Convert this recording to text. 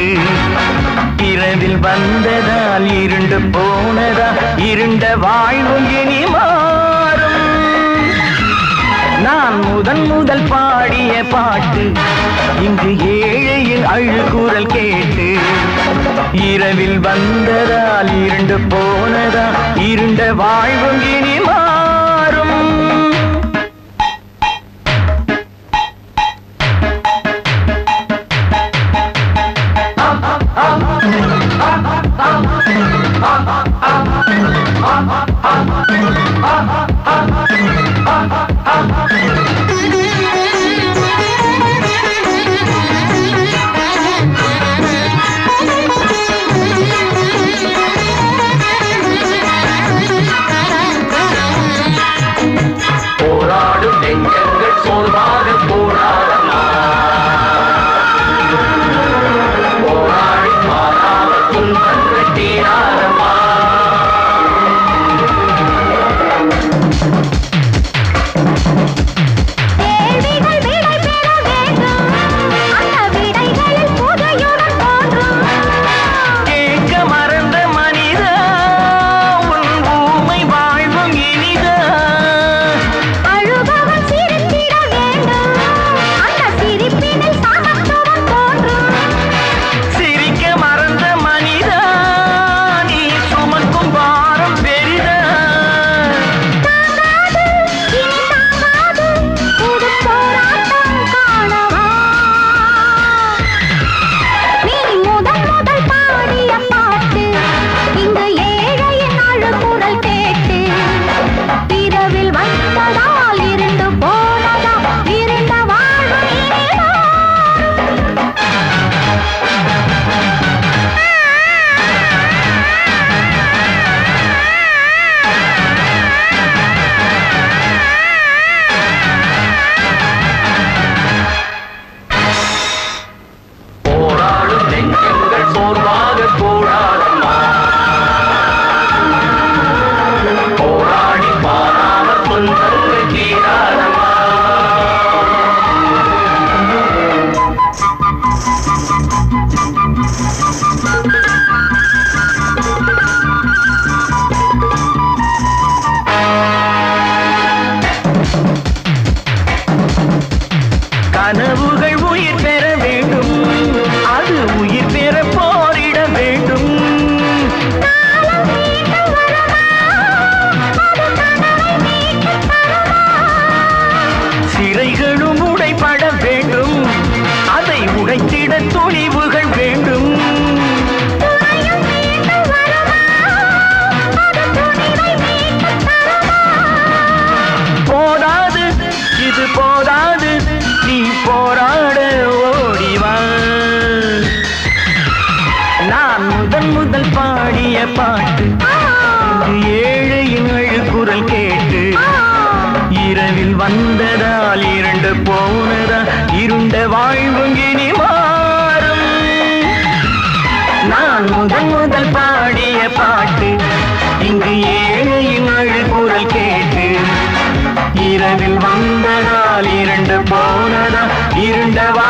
இரவில் வந்ததால் இருண்டு போனதா இருண்ட வாழ்வும் இனி மாறும் நான் முதன் முதல் பாடிய பாட்டு இங்கு ஏழையின் அழுகுரல் கேட்டு இரவில் வந்ததால் இருண்டு போனதா இருண்ட வாழ்வும் இனி மாறும் போராடும் நெஞ்சங்கள் சோர்வாக போராடமா போராடி மாறாமல் துன்பங்கள் தீராதமா கேள்விகள் விடை பெற வேண்டும் அந்த விடைகளில் புதையுடன் தோன்றும் கேட்க மறந்த மனிதா உன் ஊமை வாழ்வும் இனிதா அழுபவன் சிரித்திட வேண்டும் அந்த சிரிப்பினில் சமத்துவம் தோன்றும் சிரிக்க மறந்த மனிதா நீ சுமக்கும் பாரம் பெரிதா தாங்காது இனி தாங்காது புது போராட்டம் காணவா நீ முதல் முதல் பாடிய பாட்டு இங்கு ஏழையின் அழுகுரல் கேட்டு இரவில் வந்ததால் இருந்து போனதா இருந்த வாழ்வு இனிதா போராடும் நெஞ்சங்கள் சோர்வாக போராடமா போராடி பாராமல் துன்பங்கள் தீராதமா கனவுகள் உயிர் பெற வேண்டும் அது உயிர் பெற போரிட வேண்டும் சிறைகளும் உடைபட வேண்டும் அதை உடைத்திட துணிவுகள் வேண்டும் போதாது இது போதாது நீ போராட ஓடிவா நான் முதன் முதல் பாடிய பாட்டு இது ஏழையின் அழுக்குரல் கேட்டு இரவில் வந்ததால் இரண்டு போனதா இருண்ட வாழ்வும் இனி மாறும் நான் முதன் முதல் பாடிய பாட்டு இங்கு ஏழையின் அழுக்குரல் கேட்டு இரவில் வந்ததால் இரண்டு போனதா இருண்ட வா